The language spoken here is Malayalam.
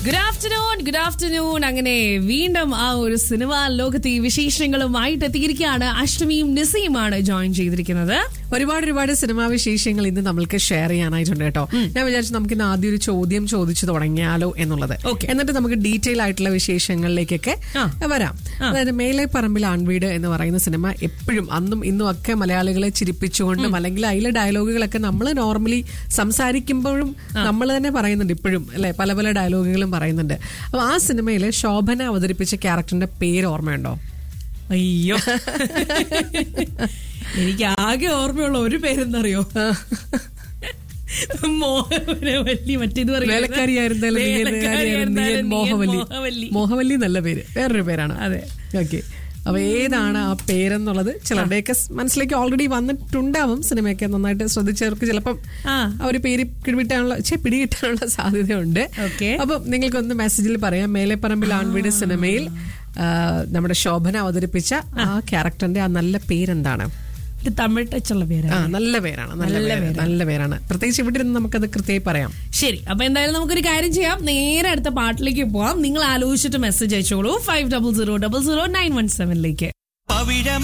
ഗുഡ് ആഫ്റ്റർനൂൺ ഗുഡ് ആഫ്റ്റർനൂൺ അങ്ങനെ വീണ്ടും ആ ഒരു സിനിമാ ലോകത്തെ ഈ വിശേഷങ്ങളുമായിട്ട് എത്തിയിരിക്കുകയാണ് അഷ്ടമിയും നിസയുമാണ് ജോയിൻ ചെയ്തിരിക്കുന്നത് ഒരുപാട് ഒരുപാട് സിനിമാ വിശേഷങ്ങൾ ഇന്ന് നമ്മൾക്ക് ഷെയർ ചെയ്യാനായിട്ടുണ്ട് കേട്ടോ ഞാൻ വിചാരിച്ചു നമുക്ക് ഇന്ന് ആദ്യം ഒരു ചോദ്യം ചോദിച്ചു തുടങ്ങിയാലോ എന്നുള്ളത് Okay. എന്നിട്ട് നമുക്ക് ഡീറ്റെയിൽ ആയിട്ടുള്ള വിശേഷങ്ങളിലേക്കൊക്കെ ആ. വരാം അതായത് മേലെ പറമ്പിൽ ആൺവീട് എന്ന് പറയുന്ന സിനിമ എപ്പോഴും അന്നും ഇന്നും ഒക്കെ മലയാളികളെ ചിരിപ്പിച്ചുകൊണ്ടും അല്ലെങ്കിൽ അതിലെ ഡയലോഗുകളൊക്കെ നമ്മൾ നോർമലി സംസാരിക്കുമ്പോഴും നമ്മൾ തന്നെ പറയുന്നുണ്ട് ഇപ്പോഴും അല്ലെ പല പല ഡയലോഗുകളും പറയുന്നുണ്ട് അപ്പൊ ആ സിനിമയിലെ ശോഭന അവതരിപ്പിച്ച ക്യാരക്ടറിന്റെ പേര് ഓർമ്മയുണ്ടോ അയ്യോ എനിക്ക് ആകെ ഓർമ്മയുള്ള ഒരു പേരെന്തറിയോ മോഹവല്ലി മറ്റേത് പറയുന്നത്? വേലക്കാരിയായിരുന്നാലും നീ എൻ- വേലക്കാരിയായിരുന്നാലും നീ എൻ നീ എൻ മോഹവല്ലി മോഹവല്ലി. മോഹവല്ലി നല്ല പേര് വേറൊരു പേരാണ് അതെ. ഓക്കെ അപ്പൊ ഏതാണ് ആ പേരെന്നുള്ളത് ചിലരുടെയൊക്കെ സ് മനസ്സിലേക്ക് ഓൾറെഡി വന്നിട്ടുണ്ടാവും സിനിമയൊക്കെ നന്നായിട്ട് ശ്രദ്ധിച്ചവർക്ക് ചിലപ്പം ആ. ആ ഒരു പേര് പിടികിട്ടാനുള്ള ഛെ, പിടികിട്ടാനുള്ള സാധ്യതയുണ്ട് Okay. അപ്പൊ നിങ്ങൾക്കൊന്ന് മെസ്സേജിൽ പറയാം മേലെപ്പറമ്പിൽ ആൺവീട് സിനിമയിൽ ആ, നമ്മുടെ ശോഭന അവതരിപ്പിച്ച ആ ക്യാരക്ടറിന്റെ ആ നല്ല പേരെന്താണ് ഒരു തമിഴ് ടച്ചുള്ള പേരാണ് ആ നല്ല പേരാണ് നല്ല പേര് നല്ല പേരാണ് പ്രത്യേകിച്ച് ഇവിടെ ഇരുന്ന് നമുക്കത് കൃത്യമായി പറയാം ശരി അപ്പൊ എന്തായാലും നമുക്കൊരു കാര്യം ചെയ്യാം നേരെ അടുത്ത പാട്ടിലേക്ക് പോവാം നിങ്ങൾ ആലോചിച്ചിട്ട് മെസ്സേജ് അയച്ചോളൂ five double zero double zero nine one സെവനിലേക്ക് പവിഴം